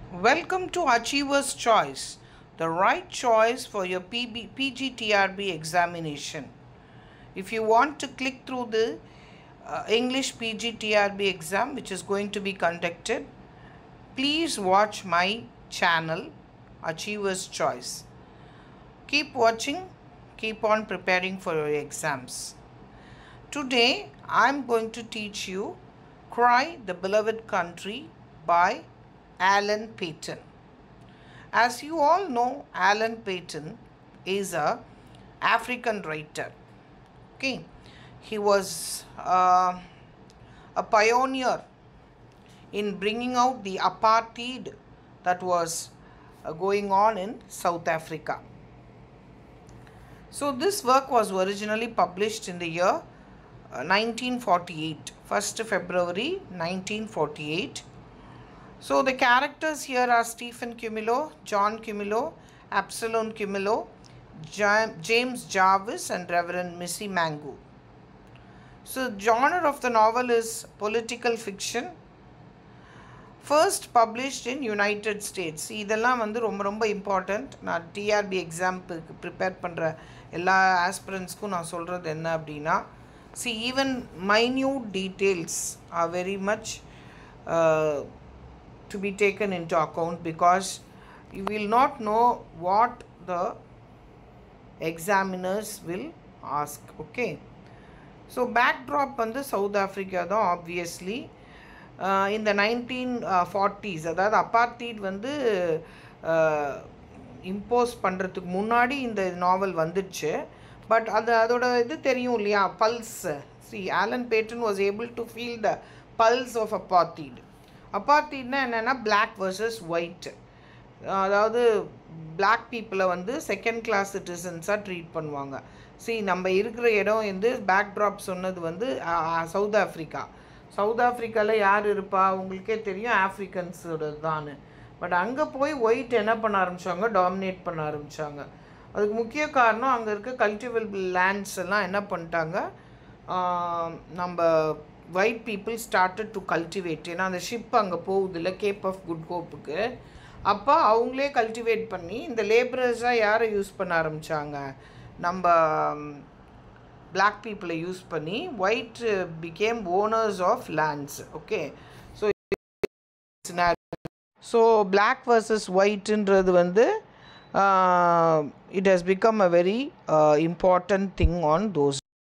Welcome to Achiever's Choice, the right choice for your PB, PGTRB examination. If you want to click through the uh, English PGTRB exam, which is going to be conducted, please watch my channel, Achiever's Choice. Keep watching, keep on preparing for your exams. Today, I'm going to teach you Cry the Beloved Country by Alan Paton. As you all know, Alan Paton is a African writer. Okay, he was uh, a pioneer in bringing out the apartheid that was uh, going on in South Africa. So this work was originally published in the year uh, 1948, 1st February 1948. So the characters here are Stephen Cumilo, John Cumilo, Absalom Cumilo, Ja- James Jarvis, and Reverend Missy Mangu. So genre of the novel is political fiction. First published in United States இதெல்லாம் வந்து ரொம்ப ரொம்ப important நான் TRP எக்ஸாம்புக்கு prepare பண்ணுற எல்லா ஆஸ்பிரண்ட்ஸ்க்கும் நான் சொல்கிறது என்ன அப்படின்னா see even minute details are very much to be taken into account because you will not know what the examiners will ask okay so backdrop வந்து சவுத் ஆஃப்ரிக்கா தான் obviously இந்த nineteen forties அதாவது apartheid வந்து impose பண்ணுறதுக்கு முன்னாடி இந்த நாவல் வந்துடுச்சு but அது அதோட இது தெரியும் இல்லையா pulse see Alan Paton was able to feel the pulse of apartheid அப்பார்த்தீட்னா என்னென்னா பிளாக் வர்சஸ் ஒயிட் அதாவது பிளாக் பீப்புளை வந்து செகண்ட் கிளாஸ் சிட்டிசன்ஸாக ட்ரீட் பண்ணுவாங்க சி நம்ம இருக்கிற இடம் வந்து பேக்ட்ராப் சொன்னது வந்து சவுத் ஆஃப்ரிக்கா சவுத் ஆஃப்ரிக்காவில் யார் இருப்பா உங்களுக்கே தெரியும் ஆஃப்ரிக்கன்ஸோட தான் பட் அங்கே போய் ஒயிட் என்ன பண்ண ஆரம்பித்தாங்க டாமினேட் பண்ண ஆரம்பித்தாங்க அதுக்கு முக்கிய காரணம் அங்கே இருக்க கல்டிவபிள் லேண்ட்ஸ் எல்லாம் என்ன பண்ணிட்டாங்க நம்ம white people started to cultivate ஏன்னா அந்த ஷிப் அங்கே போகுதில்ல கேப் ஆஃப் குட் ஹோப்புக்கு அப்போ அவங்களே கல்டிவேட் பண்ணி இந்த லேபரர்ஸாக யாரை யூஸ் பண்ண ஆரம்பித்தாங்க நம்ம பிளாக் பீப்புளை யூஸ் பண்ணி white became owners of lands okay so so black versus ஒயிட்டுன்றது வந்து it has become a very important thing on those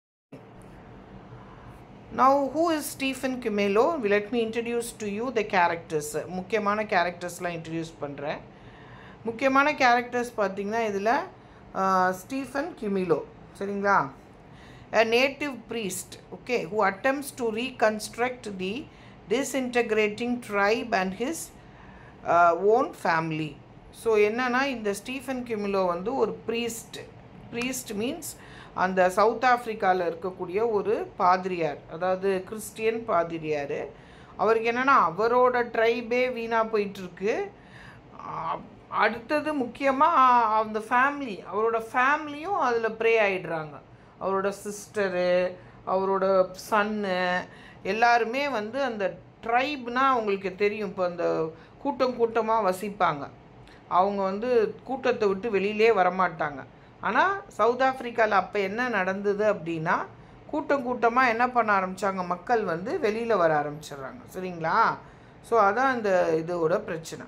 now who is Stephen Kumalo let me introduce to you the characters முக்கியமான கேரக்டர்ஸ்லாம் introduce பண்ணுறேன் முக்கியமான characters பார்த்திங்கன்னா இதில் Stephen கிமிலோ சரிங்களா a native priest okay who attempts to reconstruct the disintegrating tribe and his uh, own family so என்னன்னா இந்த Stephen Kumalo வந்து ஒரு ப்ரீஸ்ட் ப்ரீஸ்ட் மீன்ஸ் அந்த சவுத் ஆஃப்ரிக்காவில் இருக்கக்கூடிய ஒரு பாதிரியார் அதாவது கிறிஸ்டியன் பாதிரியார் அவருக்கு என்னென்னா அவரோட ட்ரைபே வீணாக போயிட்டுருக்கு அடுத்தது முக்கியமாக அந்த ஃபேமிலி அவரோட ஃபேமிலியும் அதில் ப்ரே ஆகிடுறாங்க அவரோட சிஸ்டரு அவரோட சன்னு எல்லாருமே வந்து அந்த ட்ரைப்னால் அவங்களுக்கு தெரியும் இப்போ அந்த கூட்டம் கூட்டமாக வசிப்பாங்க அவங்க வந்து கூட்டத்தை விட்டு வெளியிலே வரமாட்டாங்க ஆனால் சவுத் ஆஃப்ரிக்காவில் அப்போ என்ன நடந்தது அப்படின்னா கூட்டம் கூட்டமாக என்ன பண்ண ஆரம்பித்தாங்க மக்கள் வந்து வெளியில் வர ஆரம்பிச்சிடுறாங்க சரிங்களா ஸோ அதான் இந்த இதோட பிரச்சனை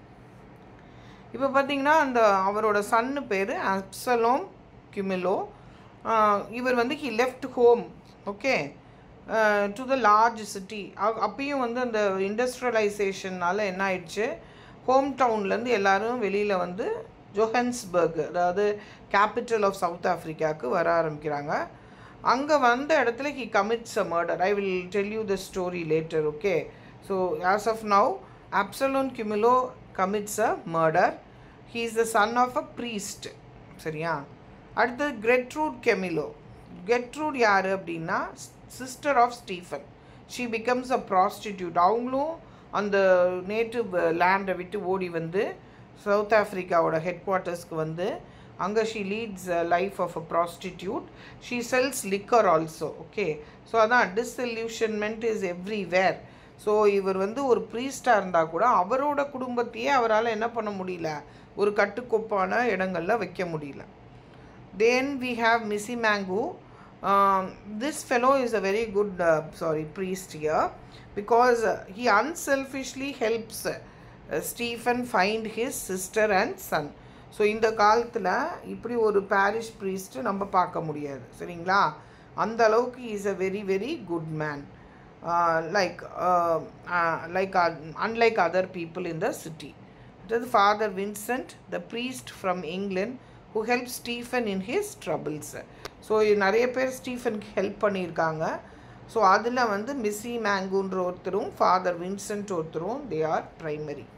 இப்போ பார்த்தீங்கன்னா அந்த அவரோட சன்னு பேர் அப்சலோம் கிமிலோ இவர் வந்து he left home okay to the large city அப்பயும் வந்து அந்த இண்டஸ்ட்ரியலைசேஷனால் என்ன ஆயிடுச்சு ஹோம் டவுன்லேருந்து எல்லோரும் வெளியில் வந்து ஜோஹன்ஸ்பர்க் அதாவது கேபிட்டல் ஆஃப் சவுத் ஆஃப்ரிக்காவுக்கு வர ஆரம்பிக்கிறாங்க அங்கே வந்த இடத்துல he commits a murder I will tell you the story later okay so as of now Absalom Kumalo commits a murder he is the son of a priest சரியா அடுத்தது Gertrude Kumalo Gertrude யார் அப்படின்னா sister of Stephen she becomes a prostitute அவங்களும் அந்த native லேண்டை விட்டு ஓடி வந்து சவுத் ஆஃப்ரிக்காவோட ஹெட் குவார்ட்டர்ஸ்க்கு வந்து அங்கே she leads life of a prostitute she sells liquor also okay so அதான் டிஸ்சல்யூஷன்மெண்ட் இஸ் எவ்ரிவேர் ஸோ இவர் வந்து ஒரு ப்ரீஸ்டாக இருந்தால் கூட அவரோட குடும்பத்தையே அவரால் என்ன பண்ண முடியல ஒரு கட்டுக்கோப்பான இடங்களில் வைக்க முடியல then we have Missy Mango. Um, this fellow is a very good, uh, sorry, priest here because uh, he unselfishly helps uh, Stephen find his sister and son. So இந்த காலத்தில் இப்படி ஒரு பாரிஷ் ப்ரீஸ்ட் நம்ம பார்க்க முடியாது சரிங்களா அந்த அளவுக்கு is a very very good man like like unlike other people in the city it is Father Vincent the priest from England who help Stephen in his troubles so நிறைய பேர் ஸ்டீஃபனுக்கு help பண்ணியிருக்காங்க so அதில் வந்து மிஸ்ஸி மேங்குன்ற ஒருத்தரும் Father Vincent ஒருத்தரும் they are primary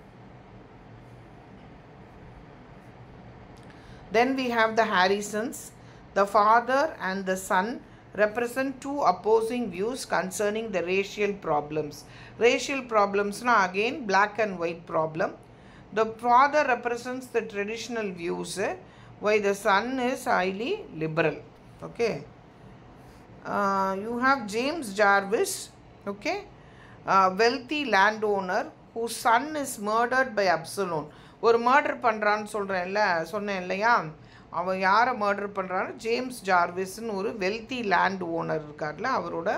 Then we have the Harrisons. The father and the son represent two opposing views concerning the racial problems. Racial problems na again black and white problem. The father represents the traditional views, eh, while the son is highly liberal. Okay. Uh, you have James Jarvis, okay, a wealthy landowner whose son is murdered by Absalom. ஒரு murder பண்ணுறான்னு சொல்கிறேன்ல சொன்னேன் இல்லையா அவன் யாரை murder பண்ணுறான்னு James ஜார்விஸ்ன்னு ஒரு wealthy land owner இருக்கார்ல அவரோட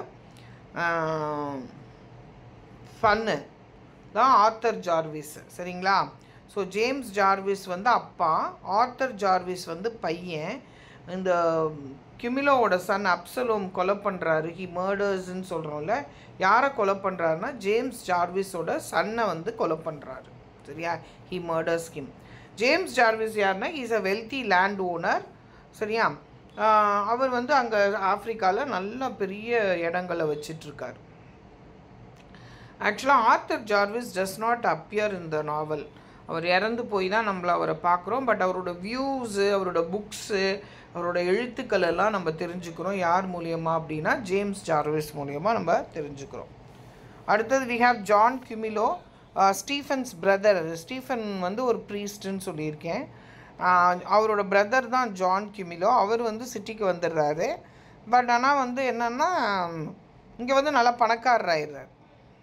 ஃபன்னு தான் ஆர்த்தர் ஜார்விஸ் சரிங்களா ஸோ ஜேம்ஸ் ஜார்விஸ் வந்து அப்பா ஆர்த்தர் ஜார்விஸ் வந்து பையன் இந்த கிமிலோவோட சன் அப்சலோம் கொலை பண்ணுறாரு ஹி மர்டர்ஸ்ன்னு சொல்கிறோம்ல யாரை கொலை பண்ணுறாருன்னா ஜேம்ஸ் ஜார்விஸோட சன்னை வந்து கொலை பண்ணுறாரு சரியா he murders him James Jarvis யாருன்னா is a wealthy landowner சரியா ஆஹ் அவர் வந்து அங்கே ஆப்ரிக்காவில் நல்ல பெரிய இடங்களை வச்சிட்ருக்கார் ஆக்சுவலாக Arthur Jarvis does not appear in the novel அவர் இறந்து போய் தான் நம்மள அவரை பார்க்குறோம் பட் அவரோட வியூஸு அவரோட புக்ஸு அவரோட எழுத்துக்கள் எல்லாம் நம்ம தெரிஞ்சுக்கிறோம் யார் மூலியமாக அப்படின்னா ஜேம்ஸ் ஜார்விஸ் மூலியமாக நம்ம தெரிஞ்சுக்கிறோம் அடுத்தது we have John Kumalo Stephen's brother Stephen வந்து ஒரு ப்ரீஸ்ட்டுன்னு சொல்லியிருக்கேன் ஆஹ் அவரோட பிரதர் தான் ஜான் கிமிலோ அவர் வந்து சிட்டிக்கு வந்துடுறாரு பட் ஆனால் வந்து என்னென்னா இங்கே வந்து நல்லா பணக்காரர் ஆயிடுறாரு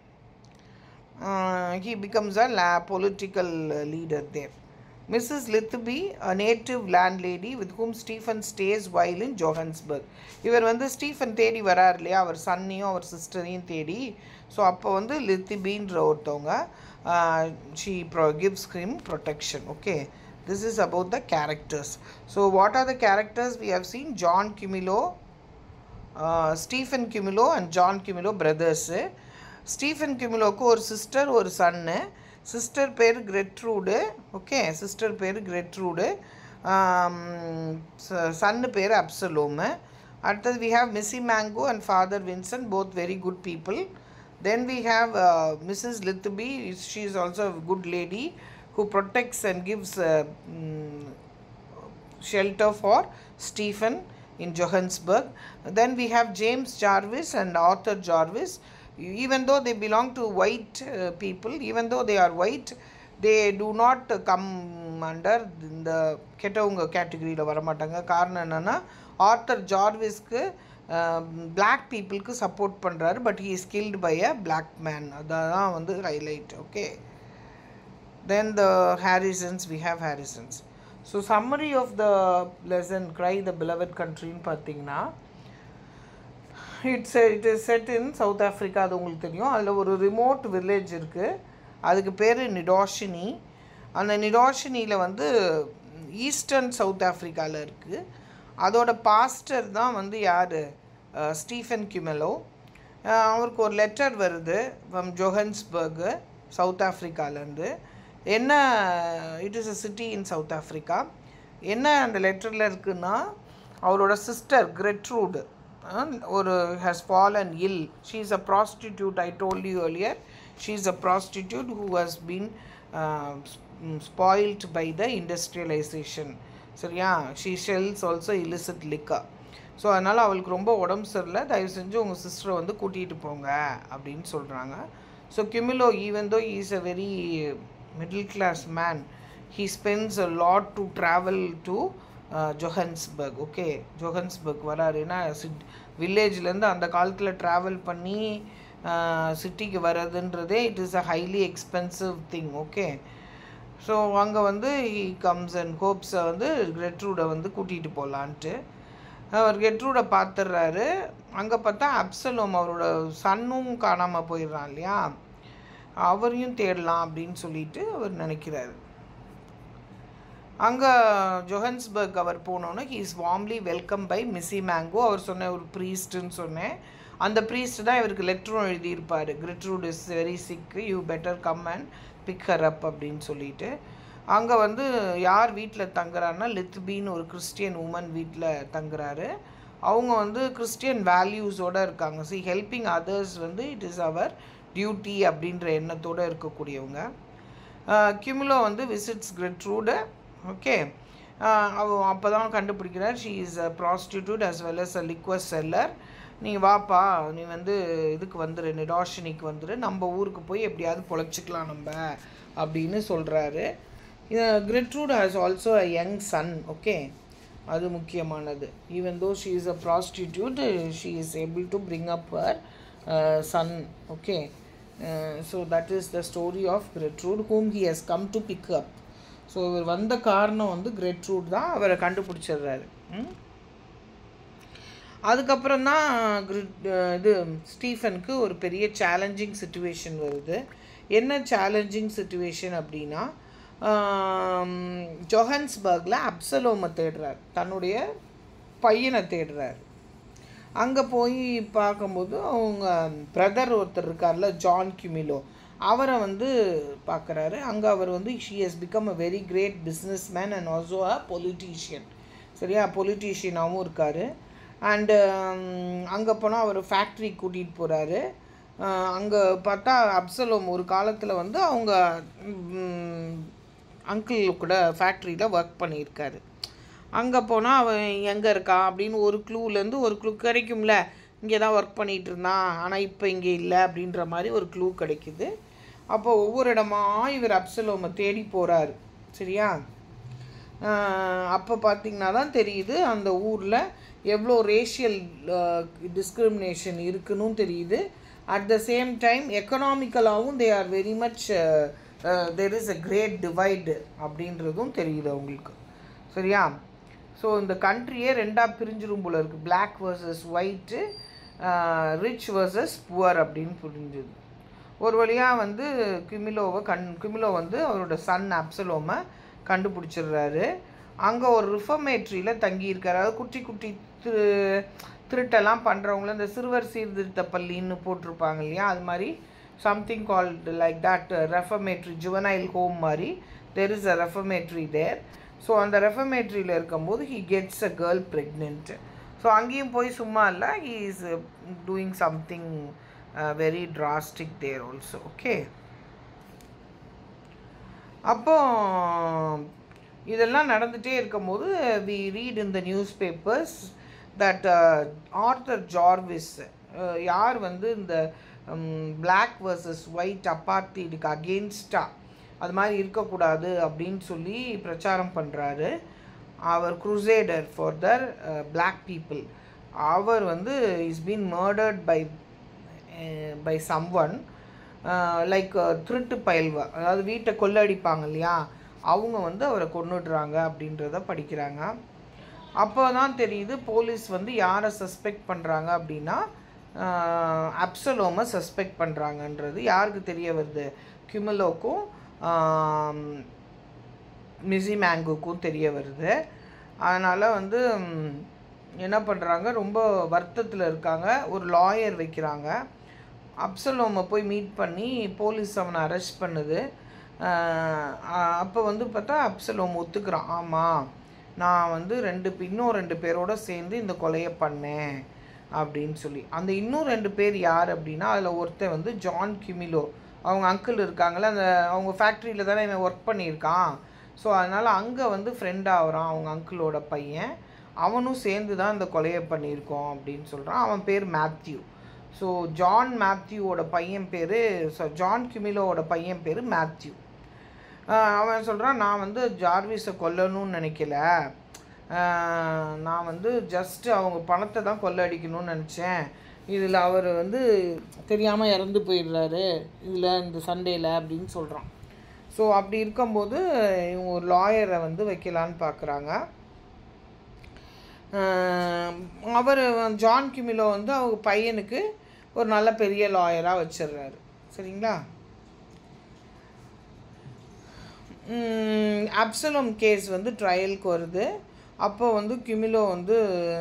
he becomes a la- political uh, leader there. Mrs. Lithby, a native landlady with whom Stephen stays while in Johannesburg. இவர் வந்து ஸ்டீஃபன் தேடி வரார் இல்லையா அவர் சன்னையும் அவர் சிஸ்டரையும் தேடி ஸோ அப்போ வந்து லித்திபின்ற ஒருத்தவங்க she pro gives him protection okay this is about the characters so what are the characters we have seen John Kumalo Stephen Kumalo and John Kumalo brothers Stephen கிமிலோக்கு ஒரு சிஸ்டர் ஒரு சன்னு சிஸ்டர் பேர் கிரெட்ரூடு okay sister பேர் கிரெட்ரூடு சன்னு பேர் Absalom அடுத்தது we have Msimangu and father Vincent both very good people then we have Mrs Lithebe she is also good lady who protects and gives shelter for Stephen in Johannesburg. Then we have James Jarvis and Arthur Jarvis. Even though they belong to white uh, people, even though they are white, they do not uh, come under இந்த கெட்டவங்க கேட்டகரியில் வரமாட்டாங்க காரணம் என்னென்னா Arthur ஜார்விஸ்க்கு black பீப்புளுக்கு support பண்ணுறாரு but he is killed by a black man அதான் வந்து highlight okay then the harrisons we have harrisons so summary of the lesson cry the beloved country ன்னு பார்த்தீங்கன்னா it's it is set in South Africa அது உங்களுக்கு தெரியும் அதில் ஒரு remote village இருக்குது அதுக்கு பேர் நிடாஷினி அந்த நிடாஷினியில் வந்து ஈஸ்டர்ன் சவுத் ஆஃப்ரிக்காவில் இருக்குது அதோட பாஸ்டர் தான் வந்து யார் ஸ்டீஃபன் கிமெலோ அஹ் அவருக்கு ஒரு லெட்டர் வருது ஃப்ரம் ஜோஹன்ஸ்பர்கு சவுத் ஆஃப்ரிக்காலேருந்து என்ன it is a city in South Africa என்ன அந்த லெட்டரில் இருக்குன்னா அவரோட சிஸ்டர் கிரெட்ரூடு ஒரு has fallen ill she is a prostitute I told you earlier she is a prostitute who has been uh, s- spoilt by the industrialization சரியா she sells also illicit liquor so அதனால் அவளுக்கு ரொம்ப உடம்பு சரியில்லை தயவு செஞ்சு உங்கள் சிஸ்டரை வந்து கூட்டிகிட்டு போங்க அப்படின்னு சொல்கிறாங்க so Kumalo even though is a very middle class man he spends a lot to travel to Johannesburg okay Johannesburg வராரு ஏன்னா சிட் வில்லேஜ்லேருந்து அந்த காலத்தில் ட்ராவல் பண்ணி சிட்டிக்கு வர்றதுன்றதே it is a highly expensive thing okay so அங்கே வந்து ஹி கம்ஸ் அண்ட் ஹோப்ஸை வந்து கெட்ரூடை வந்து கூட்டிகிட்டு போகலான்ட்டு அவர் கெட்ரூடை பார்த்துடுறாரு அங்கே பார்த்தா அப்சலோம் அவரோட சன்னும் காணாமல் போயிடுறான் இல்லையா அவரையும் தேடலாம் அப்படின்னு சொல்லிட்டு அவர் நினைக்கிறாரு அங்கே ஜொஹன்ஸ்பர்க் அவர் போனோன்னே he is warmly welcome by Msimangu அவர் சொன்ன ஒரு ப்ரீஸ்ட்டுன்னு சொன்னேன் அந்த ப்ரீஸ்ட் தான் இவருக்கு லெட்டரும் எழுதியிருப்பார் Gertrude is very sick you better come and pick her up அப்படின்னு சொல்லிட்டு அங்கே வந்து யார் வீட்டில் தங்குறாருன்னா லித்பின்னு ஒரு கிறிஸ்டியன் உமன் வீட்டில் தங்குறாரு அவங்க வந்து கிறிஸ்டியன் வேல்யூஸோடு இருக்காங்க சி ஹெல்பிங் அதர்ஸ் வந்து இட் இஸ் அவர் டியூட்டி அப்படின்ற எண்ணத்தோடு இருக்கக்கூடியவங்க கிமுலோ வந்து விசிட்ஸ் கிரெட்ரூடு ஓகே அவ அப்போ தான் கண்டுபிடிக்கிறார் she is a prostitute as well as a liquor seller நீ வாப்பா நீ வந்து இதுக்கு வந்துரு நிடாஷினிக்கு வந்துரு நம்ம ஊருக்கு போய் எப்படியாவது பொழைச்சிக்கலாம் நம்ம அப்படின்னு சொல்கிறாரு Gertrude has also a young son okay அது முக்கியமானது even though she is a prostitute she is able to bring up her son okay so that is the story of Gertrude whom he has come to pick up so இவர் வந்த காரணம் வந்து கிரெட்ரூட் தான் அவரை கண்டுபிடிச்சிடுறாரு ம் அதுக்கப்புறம் தான் இது ஸ்டீஃபனுக்கு ஒரு பெரிய சேலஞ்சிங் சுச்சுவேஷன் வருது என்ன சேலஞ்சிங் சுச்சுவேஷன் அப்படின்னா ஜொஹன்ஸ்பர்கில் அப்சலோமை தேடுறார் தன்னுடைய பையனை தேடுறார் அங்கே போய் பார்க்கும்போது அவங்க பிரதர் ஒருத்தர் இருக்கார்ல ஜான் கிமிலோ அவரை வந்து பார்க்குறாரு அங்கே அவர் வந்து she has become a very great business man and also a politician சரியா பொலிட்டீஷியனாகவும் இருக்கார் அண்டு அங்கே போனால் அவர் ஃபேக்ட்ரி கூட்டிகிட்டு போகிறாரு அங்கே பார்த்தா அப்சலோம் ஒரு காலத்தில் வந்து அவங்க அங்கிள் கூட ஃபேக்ட்ரியில் ஒர்க் பண்ணியிருக்காரு அங்கே போனால் அவன் எங்கே இருக்கான் அப்படின்னு ஒரு க்ளூலேருந்து ஒரு க்ளூ கிடைக்கும்ல இங்கே தான் ஒர்க் பண்ணிகிட்டு இருந்தான் ஆனால் இப்போ இங்கே இல்லை அப்படின்ற மாதிரி ஒரு க்ளூ கிடைக்குது அப்போ ஒவ்வொரு இடமா இவர் அப்சலோமை தேடி போகிறாரு சரியா அப்போ பார்த்திங்கன்னா தான் தெரியுது அந்த ஊரில் எவ்வளோ ரேஷியல் டிஸ்கிரிமினேஷன் இருக்குன்னு தெரியுது அட் த சேம் டைம் எக்கனாமிக்கலாகவும் they are very much there is a great divide அப்படின்றதும் தெரியுது அவங்களுக்கு சரியா ஸோ இந்த கண்ட்ரியே ரெண்டாக பிரிஞ்சிரும் போல இருக்குது black versus white rich versus poor அப்படின்னு புரிஞ்சுது ஒரு வழியாக வந்து கிமிலோவை கண் கிமிலோ வந்து அவரோட சன் அப்சலோமை கண்டுபிடிச்சிடுறாரு அங்கே ஒரு ரிஃபர்மேட்ரியில் தங்கியிருக்காரு அதாவது குட்டி குட்டி திரு திருட்டெல்லாம் பண்ணுறவங்கள இந்த சிறுவர் சீர்திருத்த பள்ளின்னு போட்டிருப்பாங்க இல்லையா அது மாதிரி something called like that reformatory juvenile home மாதிரி there is a reformatory there so அந்த ரெஃபர்மேட்ரியில் இருக்கும்போது he gets a girl pregnant so அங்கேயும் போய் சும்மா இல்லை he is doing something very drastic there also okay அப்போ இதெல்லாம் நடந்துகிட்டே இருக்கும்போது we read in the newspapers that Arthur Jarvis யார் வந்து இந்த பிளாக் வர்சஸ் ஒயிட் அப்பார்த்தீடுக்கு அகெயின்ஸ்டாக அது மாதிரி இருக்கக்கூடாது அப்படின்னு சொல்லி பிரச்சாரம் பண்ணுறாரு அவர் குருசேடர் ஃபார் தர் பிளாக் பீப்புள் அவர் வந்து is been murdered by by someone like திருட்டு பயில்வா அதாவது வீட்டை கொள்ளடிப்பாங்க இல்லையா அவங்க வந்து அவரை கொண்டுடுறாங்க அப்படின்றத படிக்கிறாங்க அப்போ தான் தெரியுது போலீஸ் வந்து யாரை சஸ்பெக்ட் பண்ணுறாங்க அப்படின்னா அப்சலோமை சஸ்பெக்ட் பண்ணுறாங்கன்றது யாருக்கு தெரிய வருது கிமலோக்கும் மிஸி மேங்குக்கும் தெரிய வருது அதனால் வந்து என்ன பண்ணுறாங்க ரொம்ப வருத்தத்தில் இருக்காங்க ஒரு லாயர் வைக்கிறாங்க அப்சலோமை போய் மீட் பண்ணி போலீஸ் அவனை அரெஸ்ட் பண்ணுது அப்போ வந்து பார்த்தா அப்சலோம் ஒத்துக்கிறான் ஆமாம் நான் வந்து ரெண்டு இன்னும் ரெண்டு பேரோட சேர்ந்து இந்த கொலையை பண்ணேன் அப்படின்னு சொல்லி அந்த இன்னும் ரெண்டு பேர் யார் அப்படின்னா அதில் ஒருத்தன் வந்து ஜான் கிமிலோ அவங்க அங்கிள் இருக்காங்களே அந்த அவங்க ஃபேக்ட்ரியில் தானே இவன் ஒர்க் பண்ணியிருக்கான் ஸோ அதனால் அங்கே வந்து ஃப்ரெண்ட் ஆகிறான் அவங்க அங்கிளோட பையன் அவனும் சேர்ந்து தான் இந்த கொலையை பண்ணியிருக்கோம் அப்படின்னு சொல்கிறான் அவன் பேர் மேத்யூ ஸோ ஜான் மேத்யூவோட பையன் பேர் ஸோ ஜான் கிமிலோவோட பையன் பேர் மேத்யூ அவன் சொல்கிறான் நான் வந்து ஜார்விஸை கொல்லணும்னு நினைக்கல நான் வந்து ஜஸ்ட்டு அவங்க பணத்தை தான் கொள்ளடிக்கணும்னு நினச்சேன் இதில் அவர் வந்து தெரியாமல் இறந்து போயிடுறாரு இதில் இந்த சண்டேல அப்படின்னு சொல்கிறான் ஸோ அப்படி இருக்கும்போது இவங்க ஒரு லாயரை வந்து வைக்கலான்னு பார்க்குறாங்க அவர் ஜான் கிமிலோ வந்து அவங்க பையனுக்கு ஒரு நல்ல பெரிய லாயராக வச்சிடுறாரு சரிங்களா அப்சலம் கேஸ் வந்து ட்ரையலுக்கு வருது அப்போ வந்து கிமிலோ வந்து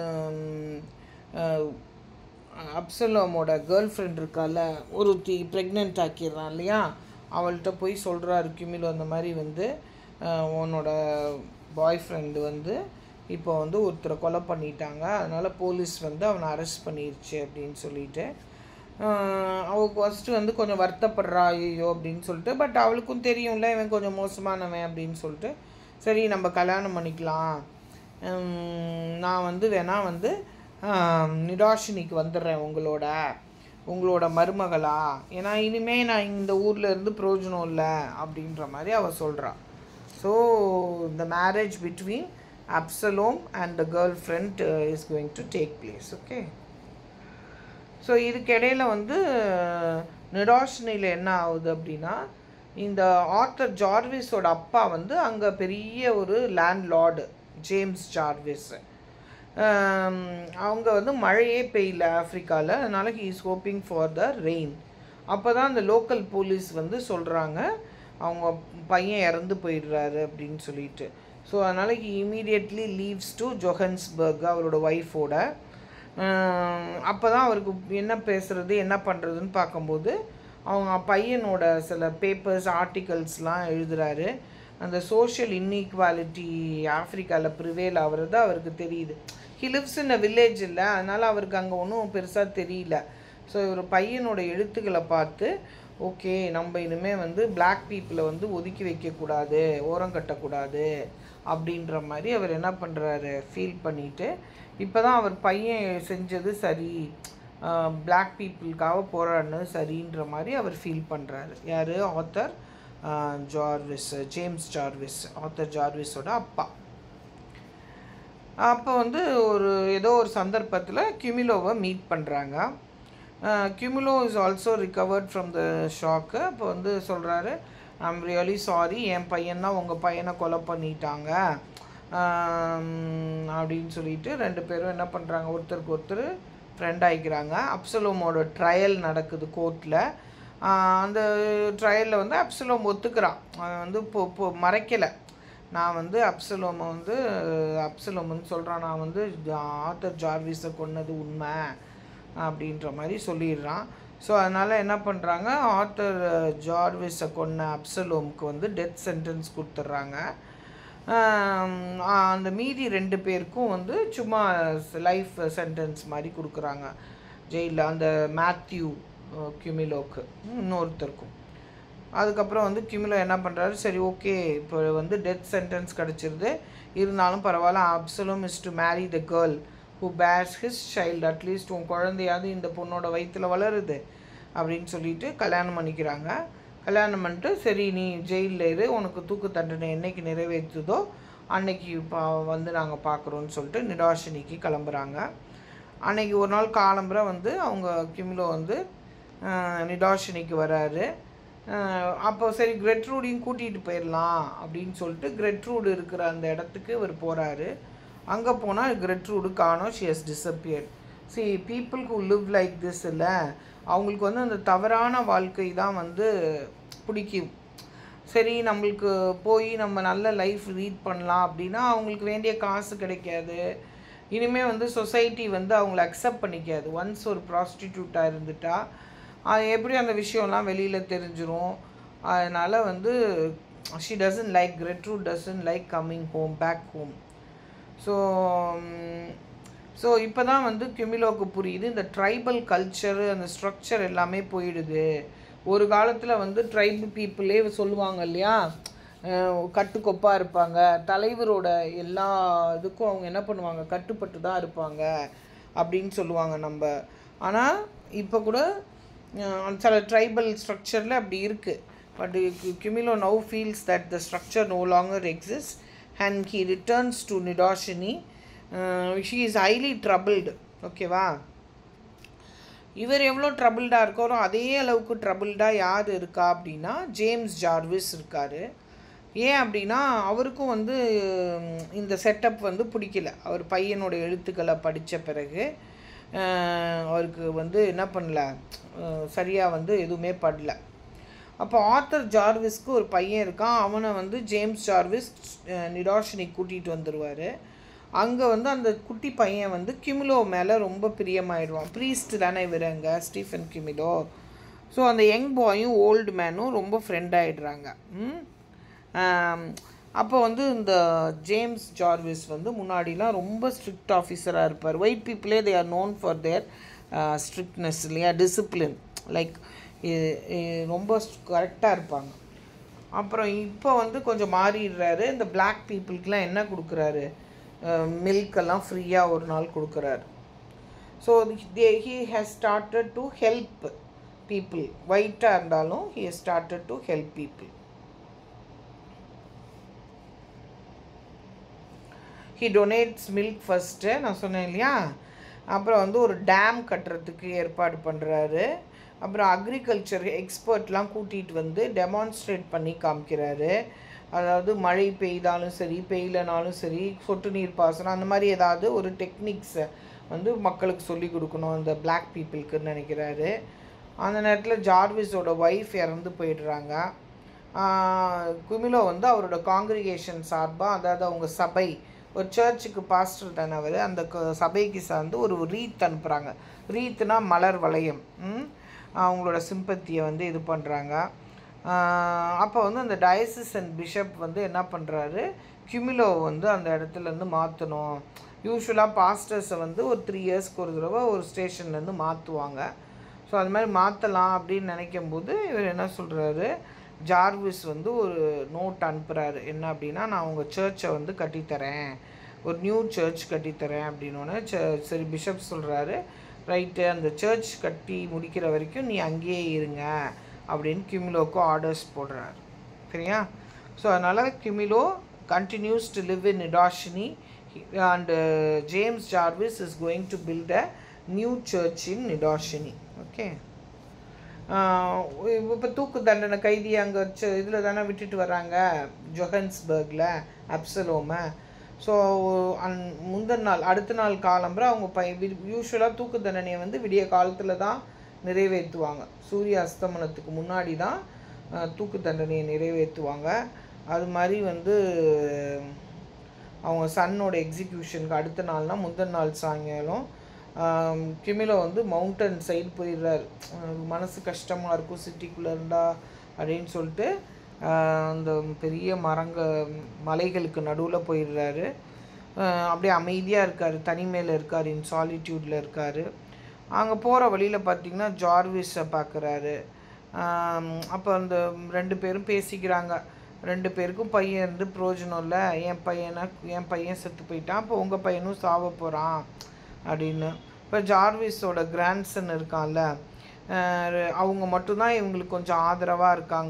அப்சலோமோட கேர்ள் ஃப்ரெண்ட் இருக்கால ஒருத்தி ப்ரெக்னென்ட் ஆக்கிடுறான் இல்லையா அவள்கிட்ட போய் சொல்கிறாரு கிமிலோ அந்த மாதிரி வந்து அஹ், உன்னோட பாய் ஃப்ரெண்டு வந்து இப்போ வந்து ஒருத்தரை கொலை பண்ணிட்டாங்க அதனால் போலீஸ் வந்து அவனை அரெஸ்ட் பண்ணிருச்சு அப்படின்னு சொல்லிட்டு ஆஹ் அவளுக்கு ஃபஸ்ட்டு வந்து கொஞ்சம் வருத்தப்படுறா ஐயோ அப்படின்னு சொல்லிட்டு பட் அவளுக்கும் தெரியும்ல இவன் கொஞ்சம் மோசமானவன் அப்படின்னு சொல்லிட்டு சரி நம்ம கல்யாணம் பண்ணிக்கலாம் உம், நான் வந்து வேணா வந்து ஆஹ், நிடாஷினிக்கு வந்துடுறேன் உங்களோட உங்களோட மருமகளா ஏன்னா இனிமே நான் இந்த ஊரில் இருந்து பிரயோஜனம் இல்லை அப்படின்ற மாதிரி அவள் சொல்கிறா so the marriage between Absalom and the girl friend is going to take place okay so இதுக்கிடையில வந்து நிடாஷனில் என்ன ஆகுது அப்படின்னா இந்த ஆர்த்தர் ஜார்விஸோட அப்பா வந்து அங்கே பெரிய ஒரு லேண்ட் லார்டு ஜேம்ஸ் ஜார்விஸ் ஆம், அவங்க வந்து மழையே பெய்யல ஆஃப்ரிக்காவில் அதனால he is hoping for the rain அப்போ தான் அந்த லோக்கல் போலீஸ் வந்து சொல்கிறாங்க அவங்க பையன் இறந்து போயிடுறாரு அப்படின்னு சொல்லிட்டு ஸோ அதனால் he immediately leaves to Johannesburg அவரோட ஒய்ஃபோட அப்போ தான் அவருக்கு என்ன பேசுறது என்ன பண்ணுறதுன்னு பார்க்கும்போது அவங்க பையனோட சில பேப்பர்ஸ் ஆர்டிகல்ஸ்லாம் எழுதுறாரு அந்த சோஷியல் இன்இக்வாலிட்டி ஆஃப்ரிக்காவில் ப்ரிவேல் ஆகிறது அவருக்கு தெரியுது he lives in a village இல்லை அதனால் அவருக்கு அங்கே ஒன்றும் பெருசாக தெரியல ஸோ இவர் பையனோட எழுத்துக்களை பார்த்து ஓகே நம்ம இனிமேல் வந்து Black பீப்புளை வந்து ஒதுக்கி வைக்கக்கூடாது ஓரம் கட்டக்கூடாது அப்படின்ற மாதிரி அவர் என்ன பண்ணுறாரு ஃபீல் பண்ணிட்டு இப்போ தான் அவர் பையன் செஞ்சது சரி Black பீப்புளுக்காக போராடினது சரின்ற மாதிரி அவர் ஃபீல் பண்ணுறாரு யார் Arthur Jarvis James Jarvis Arthur ஜார்விஸோட அப்பா அப்போ வந்து ஒரு ஏதோ ஒரு சந்தர்ப்பத்தில் கியூமிலோவை மீட் பண்ணுறாங்க Kumalo is also recovered from the shock அப்போ வந்து சொல்கிறாரு ஐம் ரியலி சாரி என் பையன்னா உங்கள் பையனை கொலை பண்ணிட்டாங்க ஆம், அப்படின்னு சொல்லிட்டு ரெண்டு பேரும் என்ன பண்ணுறாங்க ஒருத்தருக்கு ஒருத்தர் ஃப்ரெண்ட் ஆகிக்கிறாங்க அப்சலோமோட ட்ரையல் நடக்குது கோர்ட்டில் அந்த ட்ரையலில் வந்து அப்சலோம் ஒத்துக்கிறான் அவன் வந்து இப்போ இப்போ மறைக்கலை நான் வந்து அப்சலோமை வந்து அப்சலோம் வந்து சொல்கிறான் நான் வந்து ஆத்தர் ஜார்விஸை கொன்னது உண்மை அப்படின்ற மாதிரி சொல்லிடுறான் ஸோ அதனால் என்ன பண்ணுறாங்க ஆத்தர் ஜார்விஸை கொன்ன அப்சலோமுக்கு வந்து டெத் சென்டென்ஸ் கொடுத்துட்றாங்க ஆம், அந்த மீதி ரெண்டு பேருக்கும் வந்து சும்மா லைஃப் சென்டென்ஸ் மாதிரி கொடுக்குறாங்க ஜெயிலில் அந்த மேத்யூ கியூமிலோக்கு இன்னொருத்தருக்கும் அதுக்கப்புறம் வந்து கிமிலோ என்ன பண்ணுறாரு சரி ஓகே இப்போ வந்து டெத் சென்டென்ஸ் கிடச்சிருது இருந்தாலும் பரவாயில்ல Absalom is to marry the girl who bears his child at least உன் குழந்தையாவது இந்த பொண்ணோட வயிற்றில் வளருது அப்படின்னு சொல்லிட்டு கல்யாணம் பண்ணிக்கிறாங்க கல்யாணம் பண்ணிட்டு சரி நீ ஜெயிலில் இரு உனக்கு தூக்கு தண்டனை என்னைக்கு நிறைவேற்றுதோ அன்னைக்கு பா வந்து நாங்கள் பார்க்குறோன்னு சொல்லிட்டு நிடாஷினிக்கு கிளம்புறாங்க அன்னைக்கு ஒரு நாள் காலம்புற வந்து அவங்க கிமிலோ வந்து ஆஹ், நிடாஷினிக்கு வராரு ஆஹ், அப்போ சரி கிரெட்ரூடையும் கூட்டிகிட்டு போயிடலாம் அப்படின்னு சொல்லிட்டு கிரெட்ரூடு இருக்கிற அந்த இடத்துக்கு இவர் போகிறாரு அங்கே போனால் கிரெட்ரூடு காணோம் she has disappeared see people who live like this இல்லை அவங்களுக்கு வந்து அந்த தவறான வாழ்க்கை தான் வந்து பிடிக்கும் சரி நம்மளுக்கு போய் நம்ம நல்ல லைஃப் லீட் பண்ணலாம் அப்படின்னா அவங்களுக்கு வேண்டிய காசு கிடைக்காது இனிமேல் வந்து சொசைட்டி வந்து அவங்கள அக்செப்ட் பண்ணிக்காது ஒன்ஸ் ஒரு ப்ராஸ்டிடியூட்டாக இருந்துட்டா அது எப்படி அந்த விஷயம்லாம் வெளியில் தெரிஞ்சிரும் அதனால் வந்து she doesn't like Gertrude doesn't like coming home back home so so இப்போ தான் வந்து கிமிலோக்கு புரியுது இந்த ட்ரைபல் கல்ச்சரு அந்த ஸ்ட்ரக்சர் எல்லாமே போயிடுது ஒரு காலத்தில் வந்து ட்ரைபல் பீப்புளே சொல்லுவாங்க இல்லையா அஹ் கட்டுக்கோப்பாக இருப்பாங்க தலைவரோட எல்லா இதுக்கும் அவங்க என்ன பண்ணுவாங்க கட்டுப்பட்டு தான் இருப்பாங்க அப்படின்னு சொல்லுவாங்க நம்ம ஆனால் இப்போ கூட அஹ் சில ட்ரைபல் ஸ்ட்ரக்சரில் அப்படி இருக்குது but Kumalo now feels that the structure no longer exist and he returns to Ndotsheni she is highly troubled ஓகேவா இவர் எவ்வளோ ட்ரபிள்டாக இருக்காரோ அதே அளவுக்கு ட்ரபிள்டாக யார் இருக்கா அப்படின்னா ஜேம்ஸ் ஜார்விஸ் இருக்கார் ஏன் அப்படின்னா அவருக்கும் வந்து ம், இந்த செட்டப் வந்து பிடிக்கல அவர் பையனோட எழுத்துக்களை படித்த பிறகு அஹ், அவருக்கு வந்து என்ன பண்ணல சரியாக வந்து எதுவுமே படல அப்போ ஆத்தர் ஜார்விஸ்க்கு ஒரு பையன் இருக்கான் அவனை வந்து ஜேம்ஸ் ஜார்விஸ் அஹ், நிடாஷினி கூட்டிகிட்டு வந்துடுவார் அங்கே வந்து அந்த குட்டி பையன் வந்து கிமிலோ மேலே ரொம்ப பிரியமாயிடுவான் ப்ரீஸ்ட் தானே இவருங்க ஸ்டீஃபன் கிமிலோ ஸோ அந்த யங் பாயும் ஓல்டு மேனும் ரொம்ப ஃப்ரெண்ட் ஆகிடுறாங்க அப்போ வந்து இந்த ஜேம்ஸ் ஜார்விஸ் வந்து முன்னாடிலாம் ரொம்ப ஸ்ட்ரிக்ட் ஆஃபீஸராக இருப்பார் ஒயிட் பீப்புளே they are known for their strictness இல்லையா டிசிப்ளின் லைக் ரொம்ப கரெக்டாக இருப்பாங்க அப்புறம் இப்போ வந்து கொஞ்சம் மாறிடுறாரு இந்த Black பீப்புளுக்கெலாம் என்ன கொடுக்குறாரு மில்க் எல்லாம் ஃப்ரீயாக ஒரு நாள் கொடுக்குறாரு so they he has started to help people ஒயிட்டாக இருந்தாலும் he has started to help people he donates milk first நான் சொன்னேன் இல்லையா அப்புறம் வந்து ஒரு டேம் கட்டுறதுக்கு ஏற்பாடு பண்ணுறாரு அப்புறம் அக்ரிகல்ச்சர் எக்ஸ்பர்ட்லாம் கூட்டிகிட்டு வந்து டெமான்ஸ்ட்ரேட் பண்ணி காமிக்கிறாரு அதாவது மழை பெய்தாலும் சரி பெய்யலனாலும் சரி சொட்டு நீர் பாசனம் அந்த மாதிரி ஏதாவது ஒரு டெக்னிக்ஸை வந்து மக்களுக்கு சொல்லி கொடுக்கணும் அந்த பிளாக் பீப்புளுக்குன்னு நினைக்கிறாரு அந்த நேரத்தில் ஜார்விஸோட ஒய்ஃப் இறந்து போயிடுறாங்க ஆஹ் குமிலோ வந்து அவரோட காங்கிரிகேஷன் சார்பாக அதாவது அவங்க சபை ஒரு சர்ச்சுக்கு பாஸ்டர் தானே அவர் அந்த க- சபைக்கு சார்ந்து ஒரு ரீத் அனுப்புகிறாங்க ரீத்னா மலர் வளையம் ம்? அவங்களோட சிம்பத்தியை வந்து இது பண்ணுறாங்க அப்போ வந்து அந்த டயசிஸ் அண்ட் பிஷப் வந்து என்ன பண்ணுறாரு கியூமிலோ வந்து அந்த இடத்துலேருந்து மாற்றணும் யூஸ்வலாக பாஸ்டர்ஸை வந்து ஒரு த்ரீ இயர்ஸ்க்கு ஒரு தடவை ஒரு ஸ்டேஷன்லேருந்து மாற்றுவாங்க ஸோ அது மாதிரி மாற்றலாம் அப்படின்னு நினைக்கும் போது இவர் என்ன சொல்கிறாரு ஜார்விஸ் வந்து ஒரு நோட் அனுப்புகிறாரு என்ன அப்படின்னா நான் உங்கள் சர்ச்சை வந்து கட்டித்தரேன் ஒரு நியூ சர்ச் கட்டித்தரேன் அப்படின்னோடனே ச சரி பிஷப் சொல்கிறாரு ரைட்டு அந்த சர்ச் கட்டி முடிக்கிற வரைக்கும் நீ அங்கேயே இருங்க அப்படின்னு கிமிலோக்கு ஆர்டர்ஸ் போடுறாரு சரியா ஸோ அதனால் Kumalo continues to live in Ndotsheni and James Jarvis is going to build a new church in Ndotsheni okay இப்போ தூக்கு தண்டனை கைதி அங்கே வச்சு இதில் தானே விட்டுட்டு வர்றாங்க ஜொஹன்ஸ்பர்கில் அப்சலோமை ஸோ அந் முந்தின நாள் அடுத்த நாள் காலம்புற அவங்க பை யூஸ்வலாக தூக்கு தண்டனையை வந்து விடிய காலத்தில் தான் நிறைவேற்றுவாங்க சூரிய அஸ்தமனத்துக்கு முன்னாடி தான் அஹ், தூக்கு தண்டனையை நிறைவேற்றுவாங்க அது மாதிரி வந்து அவங்க சன்னோட எக்ஸிக்யூஷனுக்கு அடுத்த நாள்னா முந்தின நாள் சாயங்காலம் ஆம், கிமிலோ வந்து மவுண்டன் சைடு போயிடுறாரு அஹ் மனசு கஷ்டமாக இருக்கும் சிட்டிக்குள்ளே இருந்தா அப்படின்னு சொல்லிட்டு ஆஹ் அந்த பெரிய மரங்க மலைகளுக்கு நடுவில் போயிடுறாரு ஆஹ் அப்படியே அமைதியாக இருக்கார் தனிமையில் இருக்கார் இன் சாலிட்யூடில் இருக்கார் அங்கே போகிற வழியில் பார்த்தீங்கன்னா ஜார்விஸை பார்க்குறாரு அப்போ அந்த ரெண்டு பேரும் பேசிக்கிறாங்க ரெண்டு பேருக்கும் பையன் இருந்து பிரயோஜனம் இல்லை என் பையனை என் பையன் செத்து போயிட்டான் அப்போ உங்கள் பையனும் சாவ போகிறான் அப்படின்னு இப்போ ஜார்விஸோட கிராண்ட்சன் இருக்கான்ல அஹ் அவங்க மட்டும்தான் இவங்களுக்கு கொஞ்சம் ஆதரவாக இருக்காங்க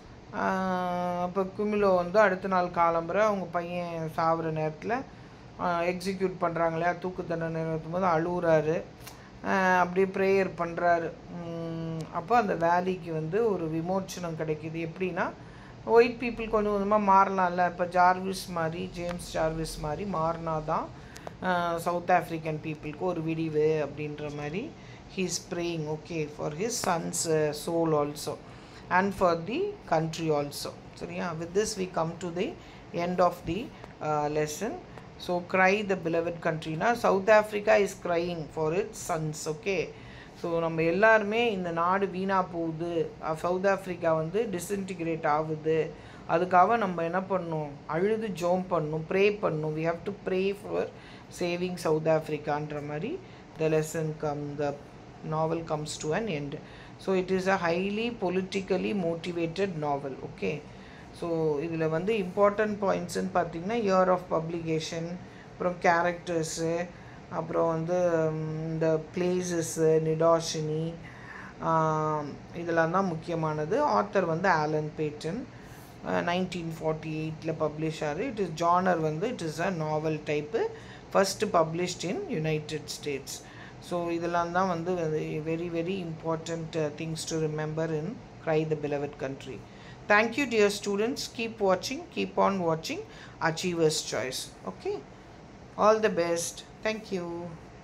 அப்போ குமிலோ வந்து அடுத்த நாள் காலம்புற அவங்க பையன் சாவுற நேரத்தில் எக்ஸிக்யூட் பண்ணுறாங்க இல்லையா தூக்கு தண்டனை நிறைவேற்றும் போது அழுகுறாரு ஆஹ் அப்படியே ப்ரேயர் பண்ணுறாரு அப்போ அந்த வேலிக்கு வந்து ஒரு விமோச்சனம் கிடைக்கிது எப்படின்னா ஒயிட் பீப்புள் கொஞ்சம் கொஞ்சமாக மாறலாம்ல இப்போ ஜார்விஸ் மாதிரி ஜேம்ஸ் ஜார்விஸ் மாதிரி மாறினா தான் சவுத் ஆஃப்ரிக்கன் பீப்புளுக்கு ஒரு விடிவு அப்படின்ற மாதிரி he's praying okay for his son's soul also and for the country also சரியா with this we come to the end of the lesson so cry the beloved கண்ட்ரினா South Africa is crying for its sons okay so நம்ம எல்லாருமே இந்த நாடு வீணாக போகுது south Africa வந்து disintegrate ஆகுது அதுக்காக நம்ம என்ன பண்ணணும் அழுது ஜோம் பண்ணணும் ப்ரே பண்ணணும் we have to pray for saving South ஆஃப்ரிக்கான்ற மாதிரி the lesson come the novel comes to an end so it is a highly politically motivated novel okay so இதில் வந்து இம்பார்ட்டன்ட் பாயிண்ட்ஸ்னு பார்த்தீங்கன்னா இயர் ஆஃப் பப்ளிகேஷன் அப்புறம் characters அப்புறம் வந்து ம், இந்த பிளேசஸ்ஸு நிடாஷினி இதெல்லாம் தான் முக்கியமானது ஆத்தர் வந்து ஆலன் பேட்டன் நைன்டீன் ஃபார்ட்டி எயிட்டில் பப்ளிஷ் ஆகுது இட் இஸ் ஜானர் வந்து it is a novel type first published in United states so இதெல்லாம் தான் வந்து very very important things to remember in cry the beloved country thank you dear students keep வாட்சிங் keep on வாட்சிங் achievers choice okay all the best thank you